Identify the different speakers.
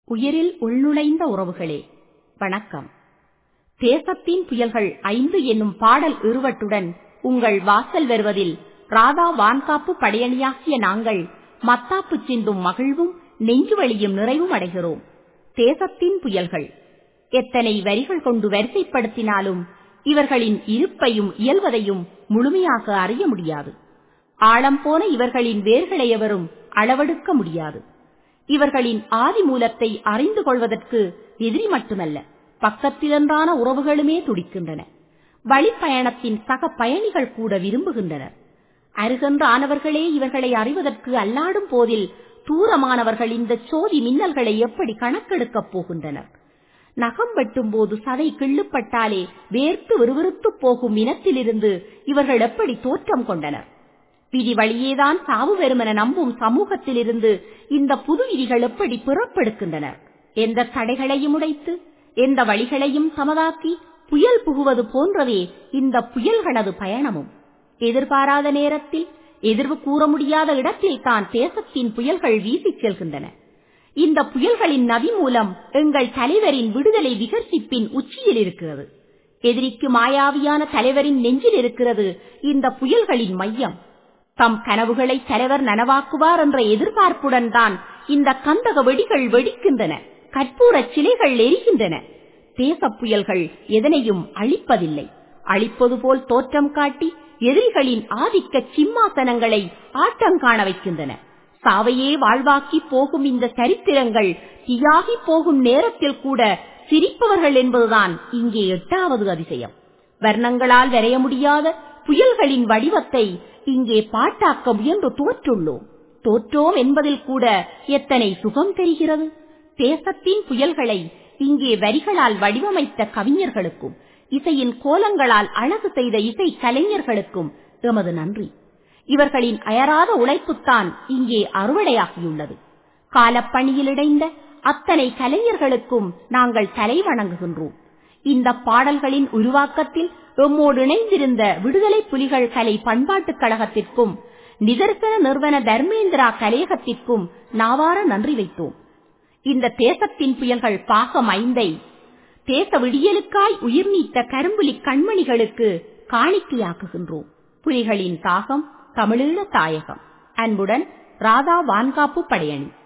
Speaker 1: உயிரில் உள்நுழைந்த உறவுகளே வணக்கம் தேசத்தின் புயல்கள் ஐந்து என்னும் பாடல் இருவட்டுடன் உங்கள் வாசல் வருவதில் ராதா வான்காப்பு படையணியாகிய நாங்கள் மத்தாப்பு சிந்தும் மகிழ்வும் நெஞ்சு வழியும் நிறைவும் அடைகிறோம் தேசத்தின் புயல்கள் எத்தனை வரிகள் கொண்டு வரிசைப்படுத்தினாலும் இவர்களின் இருப்பையும் இயல்வதையும் முழுமையாக அறிய முடியாது ஆழம் போன இவர்களின் வேர்களை எவரும் அளவெடுக்க முடியாது இவர்களின் ஆதி மூலத்தை அறிந்து கொள்வதற்கு எதிரி மட்டுமல்ல பக்கத்திலன்றான உறவுகளுமே துடிக்கின்றன வழிப்பயணத்தின் சக பயணிகள் கூட விரும்புகின்றனர் அருகென்ற ஆனவர்களே இவர்களை அறிவதற்கு அல்லாடும் போதில் தூரமானவர்கள் இந்த சோதி மின்னல்களை எப்படி கணக்கெடுக்கப் போகின்றனர் நகம் வெட்டும் போது சதை கிள்ளுப்பட்டாலே வேர்த்து விறுவிறுத்து போகும் இனத்திலிருந்து இவர்கள் எப்படி தோற்றம் கொண்டனர் விதி வழியேதான் சாவு வெறுமென நம்பும் சமூகத்திலிருந்து இந்த புது விதிகள் எப்படி பிறப்பெடுக்கின்றனர் எந்த தடைகளையும் உடைத்து எந்த வழிகளையும் சமதாக்கி புயல் புகுவது போன்றவே இந்த புயல்களது பயணமும் எதிர்பாராத நேரத்தில் எதிர்வு கூற முடியாத இடத்தில் தான் தேசத்தின் புயல்கள் வீசிச் செல்கின்றன இந்த புயல்களின் நதி மூலம் எங்கள் தலைவரின் விடுதலை விகர்சிப்பின் உச்சியில் இருக்கிறது எதிரிக்கு மாயாவியான தலைவரின் நெஞ்சில் இருக்கிறது இந்த புயல்களின் மையம் தம் கனவுகளை தலைவர் நனவாக்குவார் என்ற எதிர்பார்ப்புடன் தான் இந்த கந்தக வெடிகள் வெடிக்கின்றன கற்பூர சிலைகள் எரிகின்றன தேச புயல்கள் எதனையும் அழிப்பதில்லை அழிப்பது போல் தோற்றம் காட்டி எதிரிகளின் ஆதிக்க சிம்மாசனங்களை ஆட்டங்காண வைக்கின்றன சாவையே வாழ்வாக்கி போகும் இந்த சரித்திரங்கள் தீயாகி போகும் நேரத்தில் கூட சிரிப்பவர்கள் என்பதுதான் இங்கே எட்டாவது அதிசயம் வர்ணங்களால் வரைய முடியாத புயல்களின் வடிவத்தை இங்கே பாட்டாக்க முயன்று தோற்றுள்ளோம் தோற்றோம் என்பதில் கூட எத்தனை சுகம் தெரிகிறது தேசத்தின் புயல்களை இங்கே வரிகளால் வடிவமைத்த கவிஞர்களுக்கும் இசையின் கோலங்களால் அழகு செய்த இசை கலைஞர்களுக்கும் எமது நன்றி இவர்களின் அயராத உழைப்புத்தான் இங்கே அறுவடையாகியுள்ளது காலப்பணியில் இணைந்த அத்தனை கலைஞர்களுக்கும் நாங்கள் தலை வணங்குகின்றோம் இந்த பாடல்களின் உருவாக்கத்தில் எம்மோடு இணைந்திருந்த விடுதலை புலிகள் கலை பண்பாட்டுக் கழகத்திற்கும் நிதர்சன நிறுவன தர்மேந்திரா கலையகத்திற்கும் நாவார நன்றி வைத்தோம் இந்த தேசத்தின் புயல்கள் பாகம் ஐந்தை தேச விடியலுக்காய் உயிர் நீத்த கரும்புலி கண்மணிகளுக்கு காணிக்கையாக்குகின்றோம் புலிகளின் தாகம் தமிழீழ தாயகம் அன்புடன் ராதா வான்காப்பு படையணி